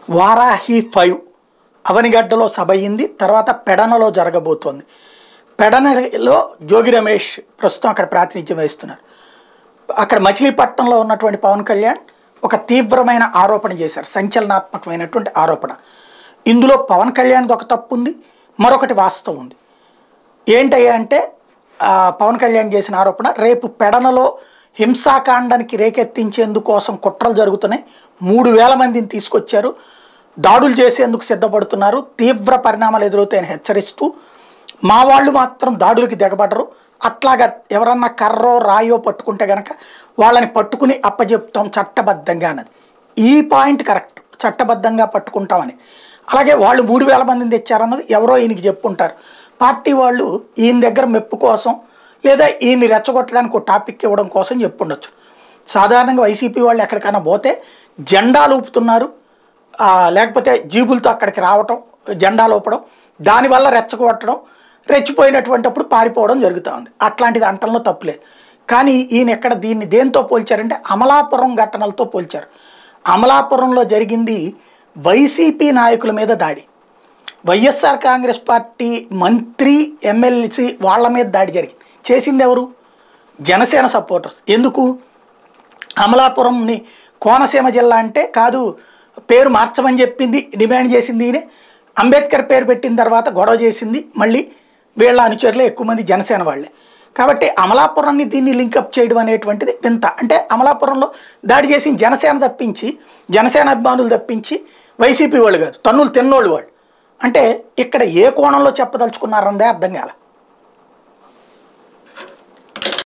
Varahi five అవనిగడ్డలో సభ అయింది తర్వాత పెడనలో జరగబోతోంది పెడనలో జోగి రమేష్ ప్రస్తుతం అక్కడ ప్రాతినిధ్యం వహిస్తున్నారు అక్కడ మచిలీపట్నంలో ఉన్నటువంటి పవన్ కళ్యాణ్ ఒక తీవ్రమైన ఆరోపణ చేశారు సంచలనాత్మకమైనటువంటి ఆరోపణ ఇందులో పవన్ కళ్యాణ్ది ఒక తప్పు ఉంది మరొకటి వాస్తవం ఉంది ఏంటయ్యా అంటే ఆ, పవన్ కళ్యాణ్ చేసిన ఆరోపణ రేపు పెడనలో హింసాకాండానికి రేకెత్తించేందుకోసం కుట్రలు జరుగుతున్నాయి మూడు వేల మందిని తీసుకొచ్చారు దాడులు చేసేందుకు సిద్ధపడుతున్నారు తీవ్ర పరిణామాలు ఎదురవుతాయని హెచ్చరిస్తూ మా వాళ్ళు మాత్రం దాడులకి దిగబడరు అట్లాగా ఎవరన్నా కర్రో రాయో పట్టుకుంటే గనక వాళ్ళని పట్టుకుని అప్పచెప్తాం చట్టబద్ధంగా అన్నది ఈ పాయింట్ కరెక్ట్ చట్టబద్ధంగా పట్టుకుంటామని అలాగే వాళ్ళు మూడు వేల మందిని తెచ్చారన్నది ఎవరో ఈయనకి చెప్పుంటారు పార్టీ వాళ్ళు ఈయన దగ్గర మెప్పు కోసం లేదా ఈయన్ని రెచ్చగొట్టడానికి ఒక టాపిక్ ఇవ్వడం కోసం చెప్పుండొచ్చు సాధారణంగా వైసీపీ వాళ్ళు ఎక్కడికైనా పోతే జెండాలు ఊపుతున్నారు ఆ, లేకపోతే జీబులతో అక్కడికి రావటం జెండాలు ఊపడం దానివల్ల రెచ్చగొట్టడం రెచ్చిపోయినటువంటిప్పుడు పారిపోవడం జరుగుతూ ఉంది అట్లాంటిది అంటంలో తప్పులేదు కానీ ఈయన ఎక్కడ దీన్ని దేంతో పోల్చారంటే అమలాపురం ఘటనలతో పోల్చారు అమలాపురంలో జరిగింది వైసీపీ నాయకుల మీద దాడి వైఎస్ఆర్ కాంగ్రెస్ పార్టీ మంత్రి ఎమ్మెల్సీ వాళ్ళ మీద దాడి జరిగింది చేసింది ఎవరు జనసేన సపోర్టర్స్ ఎందుకు అమలాపురంని కోనసీమ జిల్లా అంటే కాదు పేరు మార్చమని చెప్పింది డిమాండ్ చేసింది ఈయనే అంబేద్కర్ పేరు పెట్టిన తర్వాత గొడవ చేసింది మళ్ళీ వీళ్ళ అనుచరులే ఎక్కువ మంది జనసేన వాళ్ళే కాబట్టి అమలాపురాన్ని దీన్ని లింకప్ చేయడం అనేటువంటిది వింత అంటే అమలాపురంలో దాడి చేసి జనసేన తప్పించి జనసేన అభిమానులు తప్పించి వైసీపీ వాళ్ళు కాదు తన్నులు తిన్నోళ్ళు వాళ్ళు అంటే ఇక్కడ ఏ కోణంలో చెప్పదలుచుకున్నారన్నదే అర్థం కాల